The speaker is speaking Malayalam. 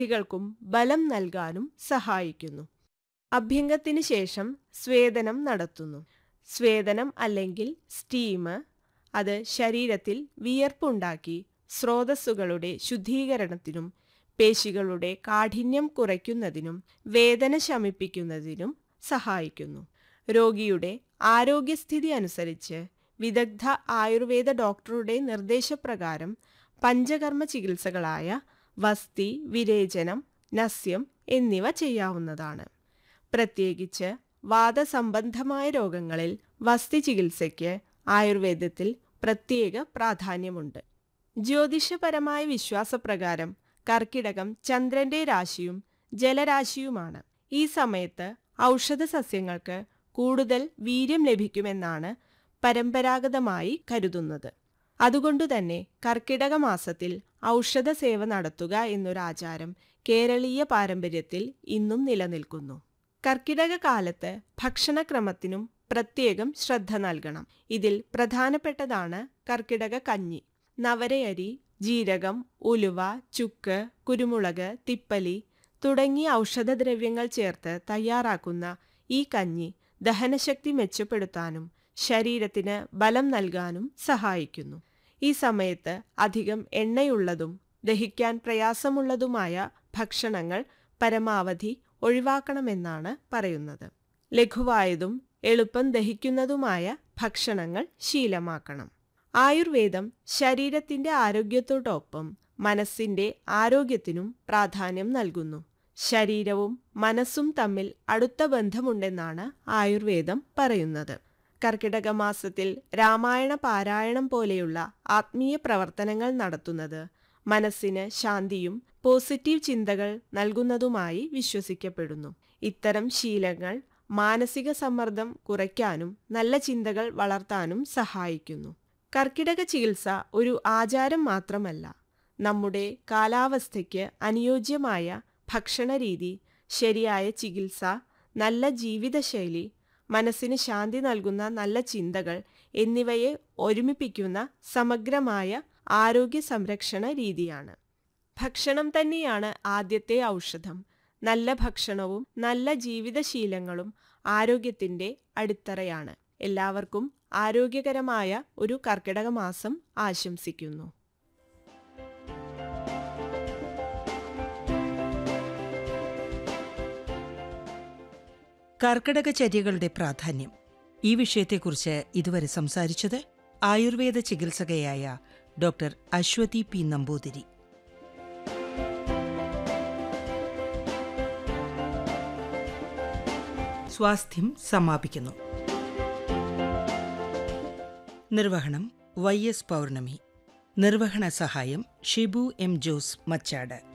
ികൾക്കും ബലം നൽകാനും സഹായിക്കുന്നു അഭ്യംഗത്തിന് ശേഷം സ്വേദനം നടത്തുന്നു സ്വേദനം അല്ലെങ്കിൽ സ്റ്റീം അത് ശരീരത്തിൽ വിയർപ്പുണ്ടാക്കി സ്രോതസ്സുകളുടെ ശുദ്ധീകരണത്തിനും പേശികളുടെ കാഠിന്യം കുറയ്ക്കുന്നതിനും വേദന ശമിപ്പിക്കുന്നതിനും സഹായിക്കുന്നു രോഗിയുടെ ആരോഗ്യസ്ഥിതി അനുസരിച്ച് വിദഗ്ധ ആയുർവേദ ഡോക്ടറുടെ നിർദ്ദേശപ്രകാരം പഞ്ചകർമ്മ ചികിത്സകളായ വസ്തി വിരേചനം നസ്യം എന്നിവ ചെയ്യാവുന്നതാണ് പ്രത്യേകിച്ച് വാദസംബന്ധമായ രോഗങ്ങളിൽ വസ്തി ചികിത്സയ്ക്ക് ആയുർവേദത്തിൽ പ്രത്യേക പ്രാധാന്യമുണ്ട് ജ്യോതിഷപരമായ വിശ്വാസപ്രകാരം കർക്കിടകം ചന്ദ്രന്റെ രാശിയും ജലരാശിയുമാണ് ഈ സമയത്ത് ഔഷധ സസ്യങ്ങൾക്ക് കൂടുതൽ വീര്യം ലഭിക്കുമെന്നാണ് പരമ്പരാഗതമായി കരുതുന്നത് അതുകൊണ്ടുതന്നെ കർക്കിടക മാസത്തിൽ ഔഷധ സേവ നടത്തുക എന്നൊരാചാരം കേരളീയ പാരമ്പര്യത്തിൽ ഇന്നും നിലനിൽക്കുന്നു കർക്കിടക കാലത്ത് ഭക്ഷണക്രമത്തിനും പ്രത്യേകം ശ്രദ്ധ നൽകണം ഇതിൽ പ്രധാനപ്പെട്ടതാണ് കർക്കിടക കഞ്ഞി നവരയരി ജീരകം ഉലുവ ചുക്ക് കുരുമുളക് തിപ്പലി തുടങ്ങിയ ഔഷധദ്രവ്യങ്ങൾ ചേർത്ത് തയ്യാറാക്കുന്ന ഈ കഞ്ഞി ദഹനശക്തി മെച്ചപ്പെടുത്താനും ശരീരത്തിന് ബലം നൽകാനും സഹായിക്കുന്നു ഈ സമയത്ത് അധികം എണ്ണയുള്ളതും ദഹിക്കാൻ പ്രയാസമുള്ളതുമായ ഭക്ഷണങ്ങൾ പരമാവധി ഒഴിവാക്കണമെന്നാണ് പറയുന്നത് ലഘുവായതും എളുപ്പം ദഹിക്കുന്നതുമായ ഭക്ഷണങ്ങൾ ശീലമാക്കണം ആയുർവേദം ശരീരത്തിന്റെ ആരോഗ്യത്തോടൊപ്പം മനസ്സിന്റെ ആരോഗ്യത്തിനും പ്രാധാന്യം നൽകുന്നു ശരീരവും മനസ്സും തമ്മിൽ അടുത്ത ബന്ധമുണ്ടെന്നാണ് ആയുർവേദം പറയുന്നത് കർക്കിടക മാസത്തിൽ രാമായണ പാരായണം പോലെയുള്ള ആത്മീയ പ്രവർത്തനങ്ങൾ നടത്തുന്നത് മനസ്സിന് ശാന്തിയും പോസിറ്റീവ് ചിന്തകൾ നൽകുന്നതുമായി വിശ്വസിക്കപ്പെടുന്നു ഇത്തരം ശീലങ്ങൾ മാനസിക സമ്മർദ്ദം കുറയ്ക്കാനും നല്ല ചിന്തകൾ വളർത്താനും സഹായിക്കുന്നു കർക്കിടക ചികിത്സ ഒരു ആചാരം മാത്രമല്ല നമ്മുടെ കാലാവസ്ഥയ്ക്ക് അനുയോജ്യമായ ഭക്ഷണരീതി ശരിയായ ചികിത്സ നല്ല ജീവിതശൈലി മനസ്സിന് ശാന്തി നൽകുന്ന നല്ല ചിന്തകൾ എന്നിവയെ ഒരുമിപ്പിക്കുന്ന സമഗ്രമായ ആരോഗ്യ സംരക്ഷണ രീതിയാണ് ഭക്ഷണം തന്നെയാണ് ആദ്യത്തെ ഔഷധം നല്ല ഭക്ഷണവും നല്ല ജീവിതശീലങ്ങളും ആരോഗ്യത്തിന്റെ അടിത്തറയാണ് എല്ലാവർക്കും ആരോഗ്യകരമായ ഒരു കർക്കിടക മാസം ആശംസിക്കുന്നു കർക്കിടകചര്യകളുടെ പ്രാധാന്യം ഈ വിഷയത്തെക്കുറിച്ച് ഇതുവരെ സംസാരിച്ചത് ആയുർവേദ ചികിത്സകയായ ഡോക്ടർ അശ്വതി പി നമ്പൂതിരി സ്വാസ്ഥ്യം സമാപിക്കുന്നു നിർവഹണം വൈ എസ് പൗർണമി നിർവഹണ സഹായം ഷിബു എം ജോസ് മച്ചാട്